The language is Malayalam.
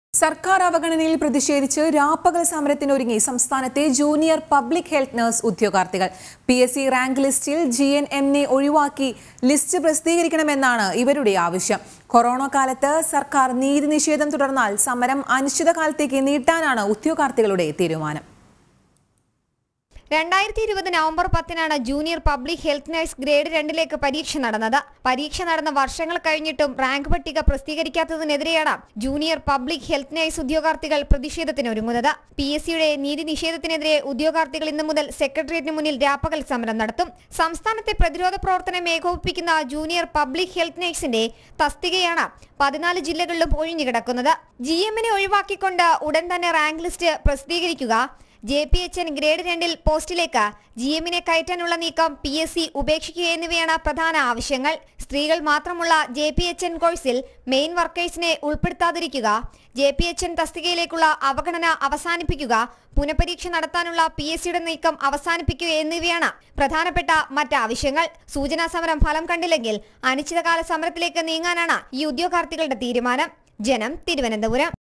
സർക്കാർ അവഗണനയിൽ പ്രതിഷേധിച്ച് രാപ്പകൽ സമരത്തിനൊരുങ്ങി സംസ്ഥാനത്തെ ജൂനിയർ പബ്ലിക് ഹെൽത്ത് നഴ്സ് ഉദ്യോഗാർത്ഥികൾ പി എസ് സി റാങ്ക് ലിസ്റ്റിൽ ജി എൻ എമ്മിനെ ഒഴിവാക്കി ലിസ്റ്റ് പ്രസിദ്ധീകരിക്കണമെന്നാണ് ഇവരുടെ ആവശ്യം കൊറോണ കാലത്ത് സർക്കാർ നീതി നിഷേധം തുടർന്നാൽ സമരം അനിശ്ചിതകാലത്തേക്ക് നീട്ടാനാണ് ഉദ്യോഗാർത്ഥികളുടെ തീരുമാനം രണ്ടായിരത്തി ഇരുപത് നവംബർ പത്തിനാണ് junior public health nurse grade രണ്ടിലേക്ക് പരീക്ഷ നടന്നത് പരീക്ഷ നടന്ന വർഷങ്ങൾ കഴിഞ്ഞിട്ടും റാങ്ക് പട്ടിക പ്രസിദ്ധീകരിക്കാത്തതിനെതിരെയാണ് ജൂനിയർ പബ്ലിക് ഹെൽത്ത് നഴ്സ് ഉദ്യോഗാർത്ഥികൾ പ്രതിഷേധത്തിനൊരുങ്ങുന്നത് പി എസ് സിയുടെ നീതി നിഷേധത്തിനെതിരെ ഉദ്യോഗാർത്ഥികൾ ഇന്നു മുതൽ സെക്രട്ടേറിയറ്റിന് മുന്നിൽ രാപ്പകൽ സമരം നടത്തും സംസ്ഥാനത്തെ പ്രതിരോധ പ്രവർത്തനം ഏകോപിപ്പിക്കുന്ന ജൂനിയർ പബ്ലിക് ഹെൽത്ത് നഴ്സിന്റെ തസ്തികയാണ് പതിനാല് ജില്ലകളിലും ഒഴിഞ്ഞുകിടക്കുന്നത് ജി എമ്മിനെ ഒഴിവാക്കിക്കൊണ്ട് ഉടൻ തന്നെ റാങ്ക് ലിസ്റ്റ് പ്രസിദ്ധീകരിക്കുക J P H N grade രണ്ടിൽ പോസ്റ്റിലേക്ക് ജി എമ്മിനെ കയറ്റാനുള്ള നീക്കം പി എസ് സി ഉപേക്ഷിക്കുക എന്നിവയാണ് പ്രധാന ആവശ്യങ്ങൾ സ്ത്രീകൾ മാത്രമുള്ള ജെ പി എച്ച് എൻ കോഴ്സിൽ മെയിൻ വർക്കേഴ്സിനെ ഉൾപ്പെടുത്താതിരിക്കുക ജെ പി എച്ച് എൻ തസ്തികയിലേക്കുള്ള അവഗണന അവസാനിപ്പിക്കുക പുനഃപരീക്ഷ നടത്താനുള്ള പി എസ് സിയുടെ നീക്കം അവസാനിപ്പിക്കുക എന്നിവയാണ് പ്രധാനപ്പെട്ട മറ്റ് ആവശ്യങ്ങൾ സൂചനാ സമരം ഫലം കണ്ടില്ലെങ്കിൽ അനിശ്ചിതകാല സമരത്തിലേക്ക് നീങ്ങാനാണ് ഈ ഉദ്യോഗാർത്ഥികളുടെ തീരുമാനം ജനം തിരുവനന്തപുരം